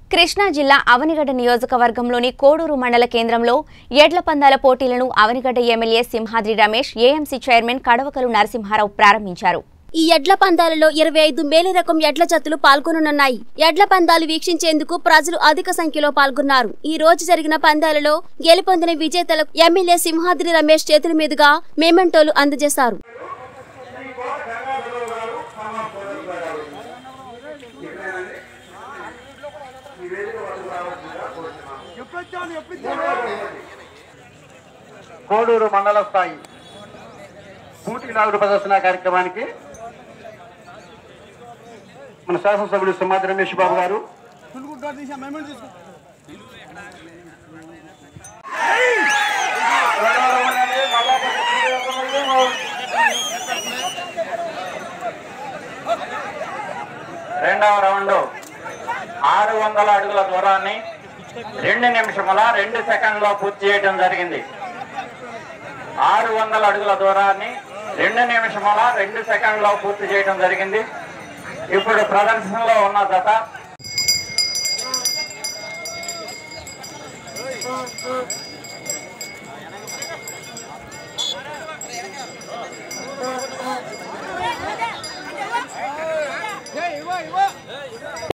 కృష్ణా జిల్లా అవనిగడ్డ నియోజకవర్గంలోని కోడూరు మండల కేంద్రంలో ఎడ్ల పందాల పోటీలను Avanigadda MLA Simhadri Ramesh AMC chairman Kadavakalu Narasimha Rao ప్రారంభించారు ఈ ఎడ్ల పందాలలో ఇరవై ఐదు మేలి రకం ఎడ్ల జతులు పాల్గొననున్నాయి ఎడ్ల పందాలు వీక్షించేందుకు ప్రజలు అధిక సంఖ్యలో పాల్గొన్నారు ఈ రోజు జరిగిన పందాలలో గెలుపొందిన విజేతలకు ఎమ్మెల్యే సింహాద్రి రమేష్ చేతుల మీదుగా మేమెంటోలు అందజేశారు కోడూరు మండల స్థాయి పూటి నాగుడు ప్రదర్శన కార్యక్రమానికి మన శాసనసభ్యులు సింహాద్రి రమేష్ బాబు గారు రెండవ రౌండ్ ఆరు వందల అడుగుల దూరాన్ని రెండు నిమిషముల రెండు సెకండ్లో పూర్తి చేయడం జరిగింది ఆరు వందల అడుగుల దూరాన్ని రెండు నిమిషముల రెండు సెకండ్లో పూర్తి చేయడం జరిగింది ఇప్పుడు ప్రదర్శనలో ఉన్న జత